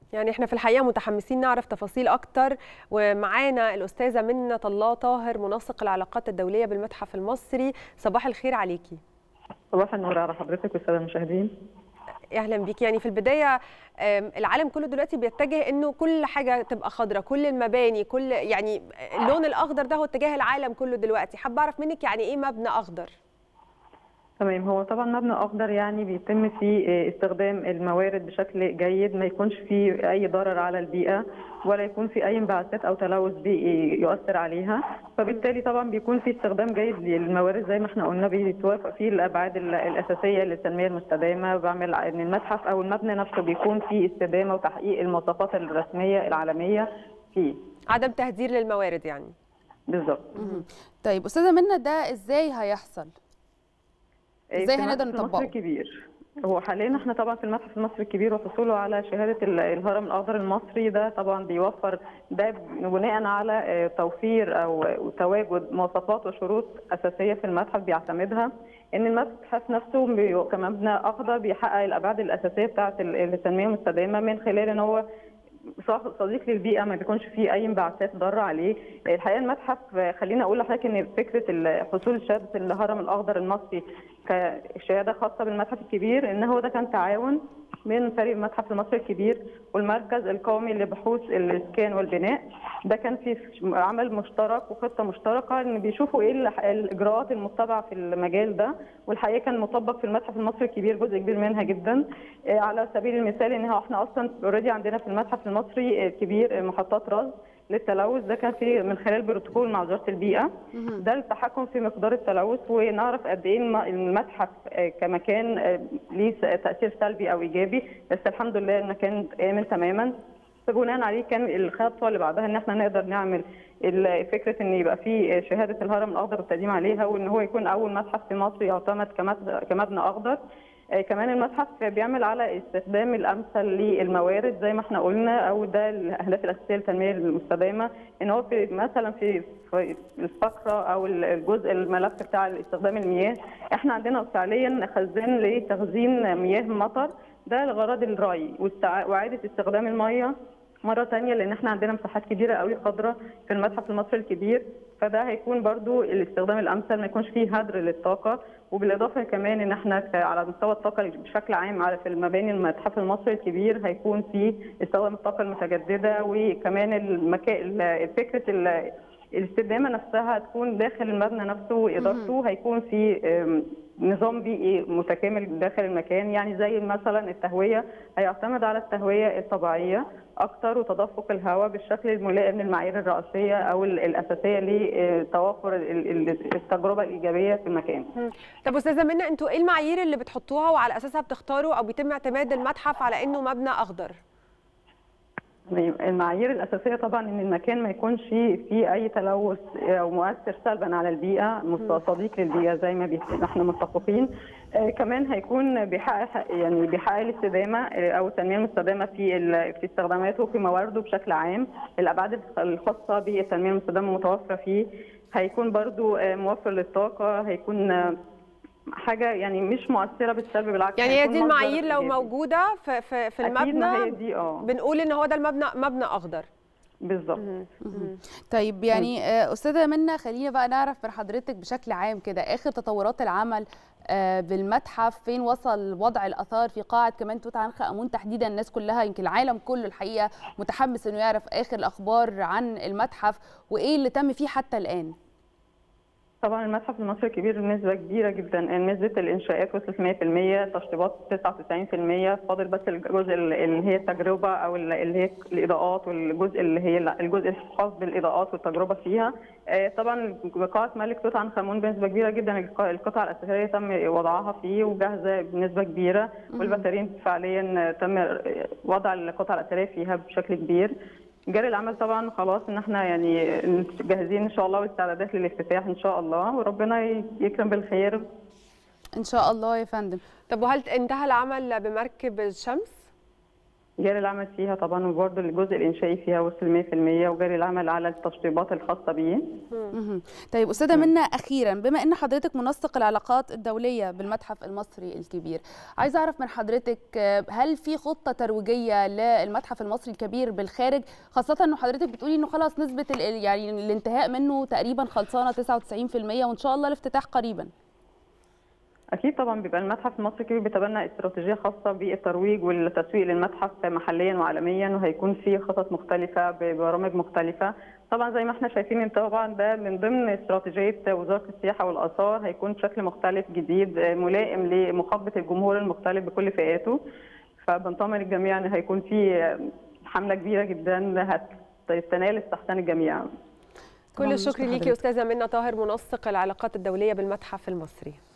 يعني احنا في الحقيقه متحمسين نعرف تفاصيل اكتر ومعانا الاستاذه منة الله طاهر منسق العلاقات الدوليه بالمتحف المصري صباح الخير عليكي صباح النور على حضرتك والساده المشاهدين اهلا بيك يعني في البدايه العالم كله دلوقتي بيتجه انه كل حاجه تبقى خضراء كل المباني كل يعني اللون الاخضر ده هو اتجاه العالم كله دلوقتي حابه اعرف منك يعني ايه مبنى اخضر تمام هو طبعا مبنى اخضر يعني بيتم فيه استخدام الموارد بشكل جيد ما يكونش فيه اي ضرر على البيئه ولا يكون في اي انبعاثات او تلوث بيئي يؤثر عليها فبالتالي طبعا بيكون في استخدام جيد للموارد زي ما احنا قلنا بيتوافق فيه الابعاد الاساسيه للتنميه المستدامه بعمل ان المتحف او المبنى نفسه بيكون فيه استدامه وتحقيق المواصفات الرسميه العالميه فيه عدم تهدير للموارد يعني بالظبط طيب استاذه منى ده ازاي هيحصل ازاي هنقدر نطبقه؟ نطبقه؟ الكبير هو حاليا احنا طبعا في المتحف المصري الكبير وحصوله على شهاده الهرم الاخضر المصري ده طبعا بيوفر ده بناء على توفير او تواجد مواصفات وشروط اساسيه في المتحف بيعتمدها ان المتحف نفسه كمبنى اخضر بيحقق الابعاد الاساسيه بتاعه التنميه المستدامه من خلال ان هو صديق للبيئه ما بيكونش فيه اي انبعاثات ضاره عليه الحقيقه المتحف خليني اقول لحضرتك ان فكره حصول شهاده الهرم الاخضر المصري كشهاده خاصه بالمتحف الكبير ان هو ده كان تعاون من فريق المتحف المصري الكبير والمركز القومي لبحوث الاسكان والبناء ده كان في عمل مشترك وخطه مشتركه ان بيشوفوا ايه الاجراءات المتبعه في المجال ده والحقيقه كان مطبق في المتحف المصري الكبير جزء كبير منها جدا على سبيل المثال ان احنا اصلا اوريدي عندنا في المتحف المصري الكبير محطات رصد للتلوث ده كان في من خلال بروتوكول مع وزاره البيئه ده التحكم في مقدار التلوث ونعرف قد ايه المتحف كمكان ليه تاثير سلبي او ايجابي بس الحمد لله المكان امن تماما فبناء عليه كان الخطوه اللي بعدها ان احنا نقدر نعمل فكره ان يبقى في شهاده الهرم الاخضر والتقديم عليها وان هو يكون اول متحف في مصر يعتمد كمبنى اخضر كمان المتحف بيعمل على استخدام الامثل للموارد زي ما احنا قلنا او ده الاهداف الاساسيه للتنميه المستدامه ان هو في مثلا في الفقره او الجزء الملف بتاع استخدام المياه احنا عندنا فعليا خزان لتخزين مياه مطر ده لغرض الري واعاده استخدام الميه مره ثانيه لان احنا عندنا مساحات كبيره قوي خضراء في المتحف المصري الكبير فده هيكون برضو الاستخدام الامثل ما يكونش فيه هدر للطاقه وبالاضافه كمان ان احنا على مستوى الطاقه بشكل عام على في المباني المتحف المصري الكبير هيكون فيه استخدام الطاقه المتجدده وكمان المكان فكره الاستدامه نفسها هتكون داخل المبنى نفسه وادارته هيكون في نظام بيئي متكامل داخل المكان يعني زي مثلا التهويه هيعتمد على التهويه الطبيعيه اكثر وتدفق الهواء بالشكل الملائم للمعايير الرئيسيه او الاساسيه لتوافر التجربه الايجابيه في المكان. طب استاذه منى انتوا ايه المعايير اللي بتحطوها وعلى اساسها بتختاروا او بيتم اعتماد المتحف على انه مبنى اخضر؟ المعايير الاساسيه طبعا ان المكان ما يكونش فيه اي تلوث او مؤثر سلبا على البيئه صديق للبيئه زي ما احنا متفقين آه كمان هيكون بيحقق يعني بيحقق الاستدامه او التنميه المستدامه في في استخداماته في موارده بشكل عام الابعاد الخاصه بالتنميه المستدامه متوفره فيه هيكون برضو آه موفر للطاقه هيكون آه حاجه يعني مش مؤثره بالسلب بالعكس يعني هي دي المعايير لو موجوده في في, في المبنى هي دي اه بنقول ان هو ده المبنى مبنى اخضر بالظبط طيب يعني استاذه منى خلينا بقى نعرف من حضرتك بشكل عام كده اخر تطورات العمل بالمتحف فين وصل وضع الاثار في قاعه كمان توت عنخ امون تحديدا الناس كلها يمكن العالم كله الحقيقه متحمس انه يعرف اخر الاخبار عن المتحف وايه اللي تم فيه حتى الان طبعا المتحف المصري الكبير بنسبه كبيره جدا نسبه الانشاءات وصلت 100% تشطيبات 99% فاضل بس الجزء اللي هي التجربه او اللي هي الاضاءات والجزء اللي هي الجزء الخاص بالاضاءات والتجربه فيها طبعا قاعه ملك توت عنخ امون بنسبه كبيره جدا القطع الاساسيه تم وضعها فيه وجاهزه بنسبه كبيره والباترين فعليا تم وضع القطع الاثريه فيها بشكل كبير جاري العمل طبعا خلاص ان احنا يعني جاهزين ان شاء الله واستعدادات للافتتاح ان شاء الله وربنا يكرم بالخير ان شاء الله يا فندم طب وهل انتهى العمل بمركب الشمس جاري العمل فيها طبعا وبرضه الجزء الانشائي فيها وصل 100% وجاري العمل على التشطيبات الخاصه بيه مهم. طيب استاذه منى اخيرا بما ان حضرتك منسق العلاقات الدوليه بالمتحف المصري الكبير عايزه اعرف من حضرتك آه، هل في خطه ترويجيه للمتحف المصري الكبير بالخارج خاصه انه حضرتك بتقولي انه خلاص نسبه ال- يعني الانتهاء منه تقريبا خلصانه 99% وان شاء الله الافتتاح قريبا اكيد طبعا بيبقى المتحف المصري الكبير بيتبنى استراتيجيه خاصه بالترويج والتسويق للمتحف محليا وعالميا وهيكون في خطط مختلفه ببرامج مختلفه طبعا زي ما احنا شايفين ان طبعا ده من ضمن استراتيجيه وزاره السياحه والاثار هيكون بشكل مختلف جديد ملائم لمخاطبه الجمهور المختلف بكل فئاته فبنطمن الجميع ان هيكون في حمله كبيره جدا هتستنال استحسان الجميع كل طبعاً الشكر بشكر ليكي حضرتك. استاذه منى طاهر منسق العلاقات الدوليه بالمتحف المصري